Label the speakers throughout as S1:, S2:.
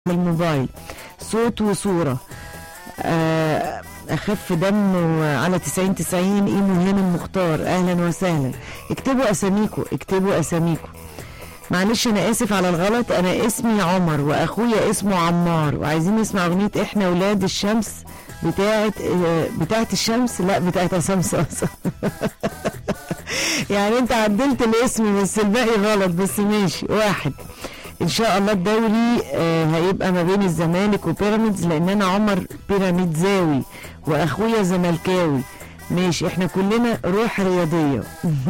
S1: الموبايل صوت وصورة آه، أخف دم على 90 90 إيمو هانم مختار أهلا وسهلا اكتبوا أساميكم اكتبوا أساميكم معلش أنا آسف على الغلط أنا اسمي عمر وأخويا اسمه عمار وعايزين نسمع أغنية إحنا ولاد الشمس بتاعت آه، بتاعت الشمس لا بتاعت عصام صاصا يعني انت عدلت الاسم بس الباقي غلط بس ماشي واحد ان شاء الله الدوري آه هيبقى ما بين الزمالك وبيراميدز لان انا عمر بيراميدزاوي واخويا زملكاوي ماشي احنا كلنا روح رياضيه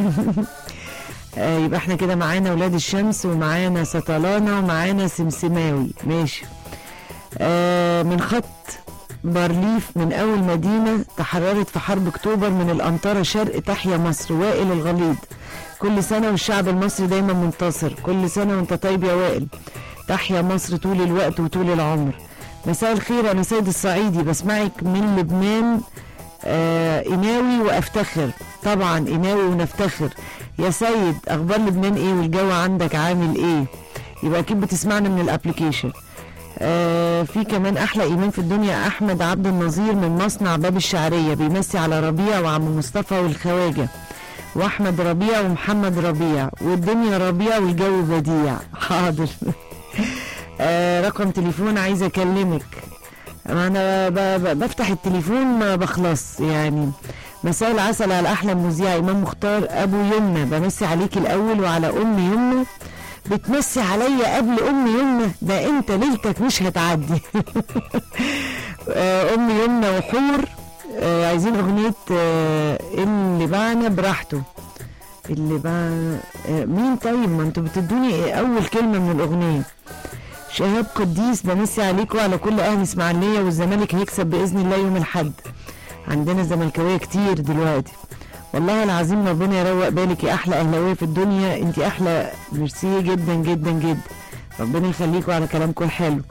S1: آه يبقى احنا كده معانا ولاد الشمس ومعانا سطلانه ومعانا سمسماوي ماشي آه من خط بارليف من أول مدينة تحررت في حرب أكتوبر من الأنطرة شرق تحيا مصر وائل الغليظ كل سنة والشعب المصري دايما منتصر كل سنة وانت طيب يا وائل تحيا مصر طول الوقت وطول العمر مساء الخير أنا سيد الصعيدي بسمعك من لبنان آه إناوي وأفتخر طبعا إناوي ونفتخر يا سيد أخبار لبنان إيه والجو عندك عامل إيه يبقى أكيد بتسمعنا من الأبليكيشن آه في كمان احلى ايمان في الدنيا احمد عبد النظير من مصنع باب الشعريه بيمسي على ربيع وعم مصطفى والخواجه واحمد ربيع ومحمد ربيع والدنيا ربيع والجو بديع حاضر آه رقم تليفون عايزه اكلمك انا ب- ب- بفتح التليفون ما بخلص يعني مساء العسل على احلى مذيع امام مختار ابو يمنى بمسي عليك الاول وعلى ام يمنى بتمسي عليا قبل ام يمنى ده انت ليلتك مش هتعدي آه، ام يمنى وحور آه، عايزين اغنيه آه، اللي باعنا براحته اللي باعنا آه، مين طيب ما انتوا بتدوني إيه اول كلمه من الاغنيه شهاب قديس بمسي عليكم وعلى كل اهل اسماعيليه والزمالك هيكسب باذن الله يوم الاحد عندنا زملكاويه كتير دلوقتي والله العظيم ربنا يروق بالك يا احلى اهلاويه في الدنيا انت احلى ميرسي جدا جدا جدا ربنا يخليكم على كلامكم الحلو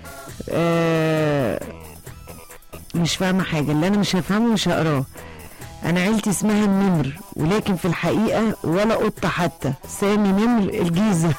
S1: آه مش فاهمه حاجه اللي انا مش هفهمه مش هقراه انا عيلتي اسمها النمر ولكن في الحقيقه ولا قطه حتى سامي نمر الجيزه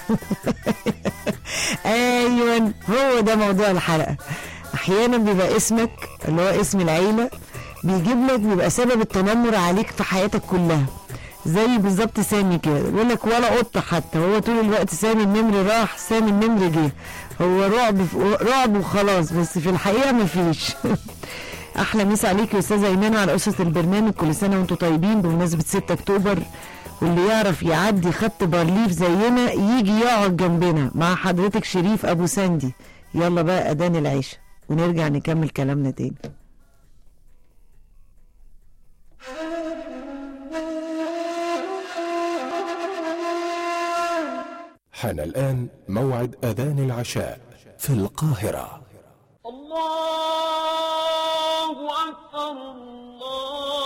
S1: ايوه هو ده موضوع الحلقه احيانا بيبقى اسمك اللي هو اسم العيله بيجيب لك بيبقى سبب التنمر عليك في حياتك كلها زي بالظبط سامي كده بيقول لك ولا قطه حتى هو طول الوقت سامي النمر راح سامي النمر جه هو رعب في رعب وخلاص بس في الحقيقه مفيش احلى مسا عليك يا استاذه ايمان على اسره البرنامج كل سنه وانتم طيبين بمناسبه 6 اكتوبر واللي يعرف يعدي خط بارليف زينا يجي يقعد جنبنا مع حضرتك شريف ابو سندي يلا بقى اذان العشاء ونرجع نكمل كلامنا تاني
S2: حان الآن موعد أذان العشاء في القاهرة
S3: الله أكبر الله